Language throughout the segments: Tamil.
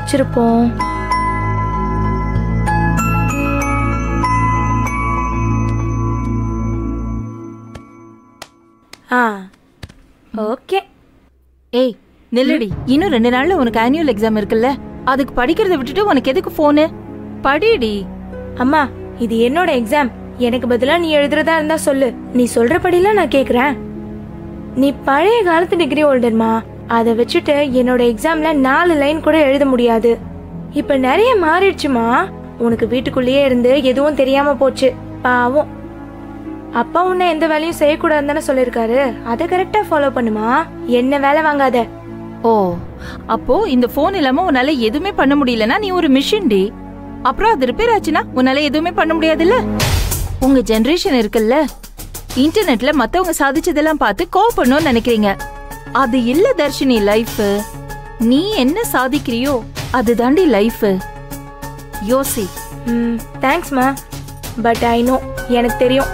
வச்சிருப்போம் ஆ ஓகே ஏய் நில்லடி இன்னும் ரெண்டு நாள்ல உனக்கு ஆனுவல் எக்ஸாம் இருக்குல்ல அதுக்கு படிக்கிறத விட்டுட்டு உனக்கு எதுக்கு போனு படிடி அம்மா இது என்னோட எக்ஸாம் எனக்கு பதிலா நீ எழுதுறதா இருந்தா சொல்லு நீ சொல்றபடிலாம் நான் கேக்குறேன் நீ பழைய காலத்து டிகிரி ஹோல்டர்மா அதை வச்சுட்டு என்னோட எக்ஸாம்ல நாலு லைன் கூட எழுத முடியாது இப்ப நிறைய மாறிடுச்சுமா உனக்கு வீட்டுக்குள்ளேயே இருந்து எதுவும் தெரியாம போச்சு பாவம் அப்பா உன்னை எந்த வேலையும் செய்யக்கூடாதுன்னு தானே சொல்லிருக்காரு அதை கரெக்டா ஃபாலோ பண்ணுமா என்ன வேலை வாங்காத ஓ அப்போ இந்த போன் இல்லாம உன்னால எதுவுமே பண்ண முடியலனா நீ ஒரு மிஷின் டி அப்புறம் அது ரிப்பேர் ஆச்சுன்னா உன்னால எதுவுமே பண்ண முடியாதுல்ல உங்க ஜெனரேஷன் இருக்குல்ல இன்டர்நெட்ல மத்தவங்க சாதிச்சதெல்லாம் பார்த்து கோவப்படணும்னு நினைக்கிறீங்க அது இல்ல தர்ஷினி லைஃப் நீ என்ன சாதிக்கிறியோ அதுதாண்டி லைஃப் யோசி ம் தேங்க்ஸ்மா பட் ஐ நோ எனக்கு தெரியும்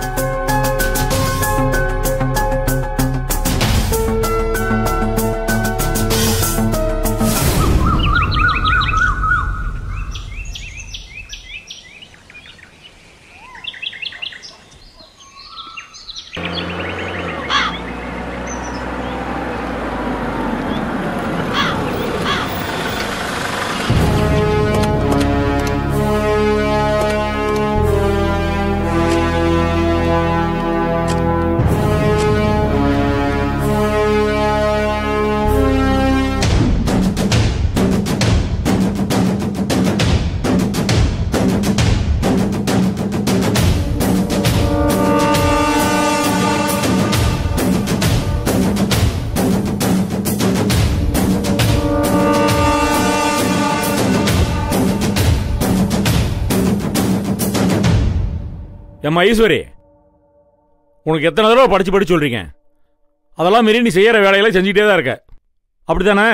ஏம்மா ஈஸ்வரி உனக்கு எத்தனை தடவை படிச்சு படிச்சு சொல்றீங்க அதெல்லாம் மீறி நீ செய்யற வேலைகளை செஞ்சுக்கிட்டே தான் இருக்க அப்படித்தானே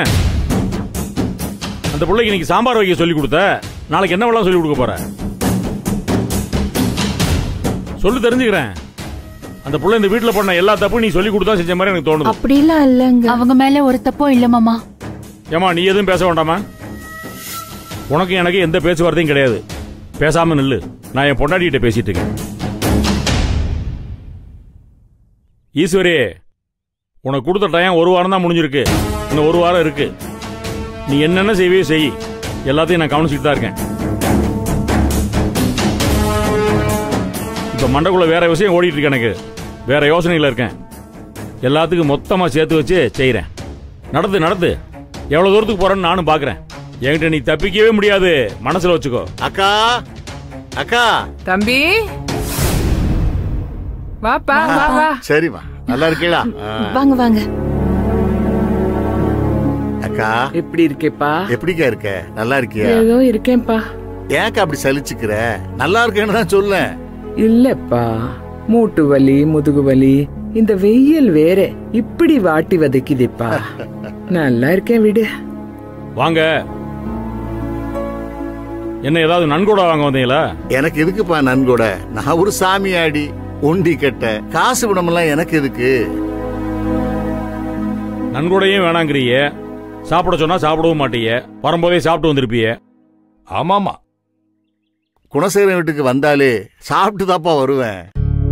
அந்த பிள்ளைக்கு இன்னைக்கு சாம்பார் வைக்க சொல்லி கொடுத்த நாளைக்கு என்ன வெள்ளம் சொல்லி கொடுக்க போற சொல்லு தெரிஞ்சுக்கிறேன் அந்த புள்ள இந்த வீட்டுல பண்ண எல்லா தப்பும் நீ சொல்லி கொடுத்தா செஞ்ச மாதிரி எனக்கு தோணுது அப்படிலாம் இல்லங்க அவங்க மேல ஒரு தப்பும் இல்ல மாமா ஏமா நீ எதுவும் பேச வேண்டாமா உனக்கு எனக்கு எந்த பேச்சுவார்த்தையும் கிடையாது பேசாம நில்லு நான் என் பொண்டாட்டிகிட்ட பேசிட்டு இருக்கேன் ஈஸ்வரி உனக்கு கொடுத்த டைம் ஒரு வாரம் தான் முடிஞ்சிருக்கு இன்னும் ஒரு வாரம் இருக்கு நீ என்னென்ன செய்வியோ செய் எல்லாத்தையும் நான் கவனிச்சுட்டு தான் இருக்கேன் இப்ப மண்டக்குள்ள வேற விஷயம் ஓடிட்டு இருக்கு எனக்கு வேற யோசனையில இருக்கேன் எல்லாத்துக்கும் மொத்தமா சேர்த்து வச்சு செய்றேன் நடந்து நடந்து எவ்வளவு தூரத்துக்கு போறேன்னு நானும் பாக்குறேன் என்கிட்ட நீ தப்பிக்கவே முடியாது மனசுல வச்சுக்கோ அக்கா அக்கா தம்பி வாப்பா வா வா சரிம்மா நல்லா இருக்கீங்களா ஆ. வாங்க வாங்க அக்கா எப்படி இருக்கேப்பா எப்படிக்கா இருக்க நல்லா இருக்கியா ஏதோ இருக்கேன்ப்பா ஏன்க்கா அப்படி சலிச்சுக்கிற நல்லா இருக்கேன்னு தான் சொல்லேன் இல்லப்பா மூட்டு வலி முதுகு வலி இந்த வெயில் வேற இப்படி வாட்டி வதைக்குதுப்பா நல்லா இருக்கேன் விடு வாங்க என்ன ஏதாவது நன்கொடை வாங்க வந்தீங்களா எனக்கு எதுக்குப்பா நன்கொட நான் ஒரு சாமியாடி ஒண்டி கட்ட காசு விடமெல்லாம் எனக்கு எதுக்கு நன்கொடையும் வேணாங்கிறிய சாப்பிட சொன்னா சாப்பிடவும் மாட்டீங்க வரும்போதே சாப்பிட்டு வந்திருப்பீங்க ஆமாமா குணசேகரன் வீட்டுக்கு வந்தாலே சாப்பிட்டு தாப்பா வருவேன்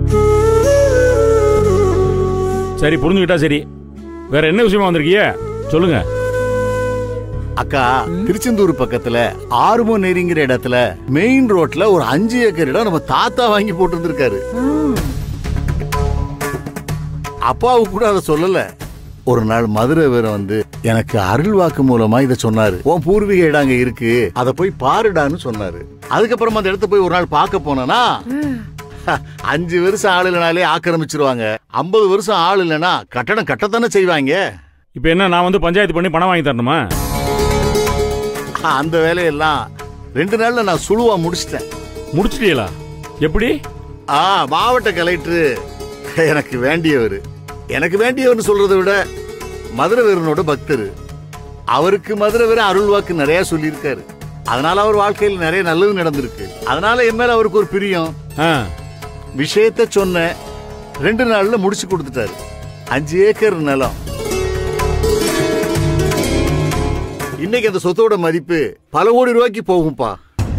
சரி புரிஞ்சுக்கிட்டா சரி வேற என்ன விஷயமா வந்திருக்கீங்க சொல்லுங்க அக்கா திருச்செந்தூர் பக்கத்துல ஆறுமோ நெறிங்கிற இடத்துல மெயின் ரோட்ல ஒரு அஞ்சு ஏக்கர் இடம் நம்ம தாத்தா வாங்கி போட்டு இருந்திருக்காரு அப்பாவுக்கு கூட அதை சொல்லல ஒரு நாள் மதுரை வேற வந்து எனக்கு அருள் வாக்கு மூலமா இதை சொன்னாரு உன் பூர்வீக இடம் அங்க இருக்கு அதை போய் பாருடான்னு சொன்னாரு அதுக்கப்புறமா அந்த இடத்த போய் ஒரு நாள் பார்க்க போனேன்னா அஞ்சு வருஷம் ஆள் இல்லைனாலே ஆக்கிரமிச்சிருவாங்க ஐம்பது வருஷம் ஆள் இல்லைன்னா கட்டடம் கட்டத்தானே செய்வாங்க இப்போ என்ன நான் வந்து பஞ்சாயத்து பண்ணி பணம் வாங்கி தரணுமா அந்த வேலையெல்லாம் ரெண்டு நாள்ல நான் சுழுவா முடிச்சிட்டேன் முடிச்சிட்டீங்களா எப்படி ஆ மாவட்ட கலெக்டர் எனக்கு வேண்டியவர் எனக்கு வேண்டியவர்னு சொல்றதை விட மதுரை வீரனோட பக்தர் அவருக்கு மதுரை வீர அருள் வாக்கு நிறைய சொல்லியிருக்காரு அதனால அவர் வாழ்க்கையில் நிறைய நல்லது நடந்திருக்கு அதனால என் மேல அவருக்கு ஒரு பிரியம் ஆ விஷயத்த சொன்ன ரெண்டு நாள்ல முடிச்சு கொடுத்துட்டாரு அஞ்சு ஏக்கர் நிலம் இன்னைக்கு அந்த சொத்தோட மதிப்பு பல கோடி ரூபாய்க்கு போகும்பா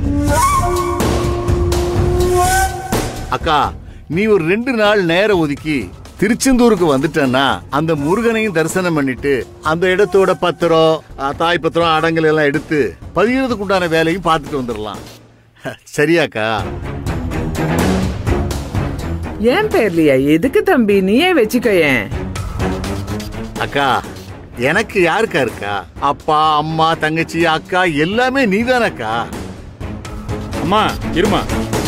அக்கா நீ ஒரு ரெண்டு நாள் நேரம் ஒதுக்கி திருச்செந்தூருக்கு வந்துட்டேன்னா அந்த முருகனையும் தரிசனம் பண்ணிட்டு அந்த இடத்தோட பத்திரம் ஆ, தாய் பத்திரம் அடங்கல் எல்லாம் எடுத்து பதிகிறதுக்கு உண்டான வேலையும் பார்த்துட்டு வந்துடலாம் சரியாக்கா ஏன் பேர்லையா எதுக்கு தம்பி நீயே வச்சுக்கோயேன் அக்கா எனக்கு யாருக்கா இருக்கா அப்பா அம்மா தங்கச்சி அக்கா எல்லாமே நீதானக்கா அம்மா இருமா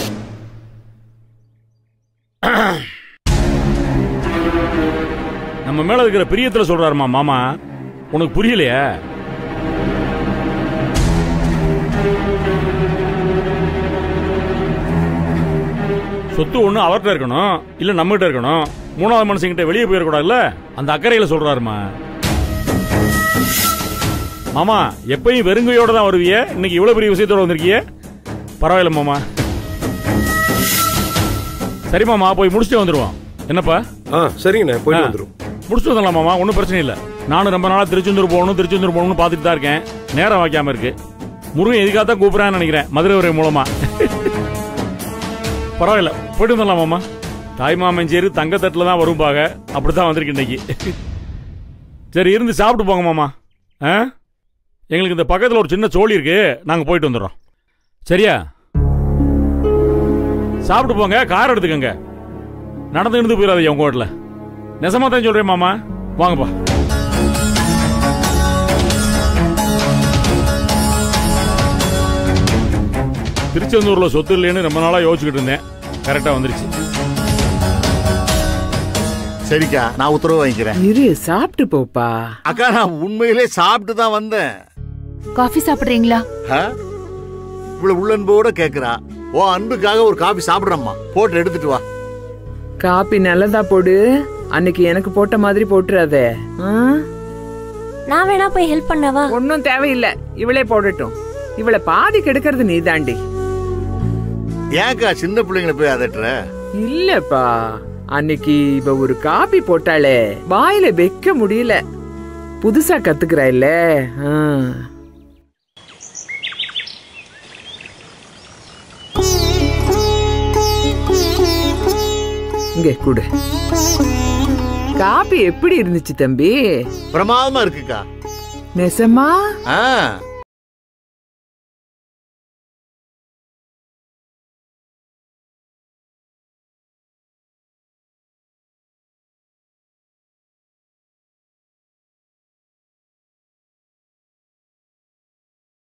நம்ம மேல இருக்கிற பிரியத்துல சொல்றாருமா மாமா உனக்கு புரியலையா சொத்து ஒண்ணு அவர்கிட்ட இருக்கணும் இல்ல நம்மகிட்ட இருக்கணும் மூணாவது மனுஷங்கிட்ட வெளியே போயிடக்கூடாதுல்ல அந்த அக்கறையில சொல்றாருமா மாமா எப்பயும் வெறுங்கையோட தான் வருவிய இன்னைக்கு இவ்வளவு பெரிய விஷயத்தோட வந்திருக்கிய பரவாயில்ல மாமா சரி மாமா போய் முடிச்சுட்டு வந்துருவோம் என்னப்பா ஆ சரிங்கண்ணே போயிட்டு ஆ. வந்துரும் முடிச்சுட்டு வந்துடலாம் மாமா ஒன்றும் பிரச்சனை இல்லை நானும் ரொம்ப நாளா திருச்செந்தூர் போகணும் திருச்செந்தூர் போகணும்னு பார்த்துட்டு தான் இருக்கேன் நேரம் வைக்காம இருக்கு முருகன் எதுக்காக தான் கூப்பிடுறான்னு நினைக்கிறேன் மதுரை உரை மூலமா பரவாயில்ல போயிட்டு வந்துடலாம் மாமா தாய் மாமன் சேரு தங்கத்தட்டில் தான் வரும்பாக அப்படித்தான் வந்திருக்கு இன்னைக்கு சரி இருந்து சாப்பிட்டு போங்க மாமா ஆ எங்களுக்கு இந்த பக்கத்தில் ஒரு சின்ன சோழி இருக்கு நாங்கள் போயிட்டு வந்துடுறோம் சரியா சாப்பிட்டு போங்க கார் எடுத்துக்கங்க நடந்து இருந்து போயிடாதீங்க உங்க வீட்டில் நெசமா தான் சொல்றேன் மாமா வாங்கப்பா திருச்செந்தூர்ல சொத்து இல்லைன்னு ரொம்ப நாளா யோசிச்சுக்கிட்டு இருந்தேன் கரெக்டா வந்துருச்சு சரிக்கா நான் உத்தரவு வாங்கிக்கிறேன் இரு சாப்பிட்டு போப்பா அக்கா நான் உண்மையிலே சாப்பிட்டு தான் வந்தேன் காஃபி சாப்பிடுறீங்களா ஆ? இவ்வளவு உள்ளன்போட கேக்குறா ஓ அன்புக்காக ஒரு காபி சாப்பிடுறம்மா போட்டு எடுத்துட்டு வா காப்பி நல்லதா போடு அன்னைக்கு எனக்கு போட்ட மாதிரி போட்டுறாதே நான் வேணா போய் ஹெல்ப் பண்ணவா ஒன்னும் தேவையில்லை இவளே போடட்டும் இவளை பாதி கெடுக்கிறது நீதாண்டி ஏன்க்கா சின்ன பிள்ளைங்களை போய் அதட்டுற இல்லப்பா அன்னைக்கு இவ ஒரு காபி போட்டாளே வாயில வைக்க முடியல புதுசா கத்துக்கிறா இல்ல இங்க குடு காபி எப்படி இருந்துச்சு தம்பி பிரமாதமா இருக்குக்கா நெசமா ஆ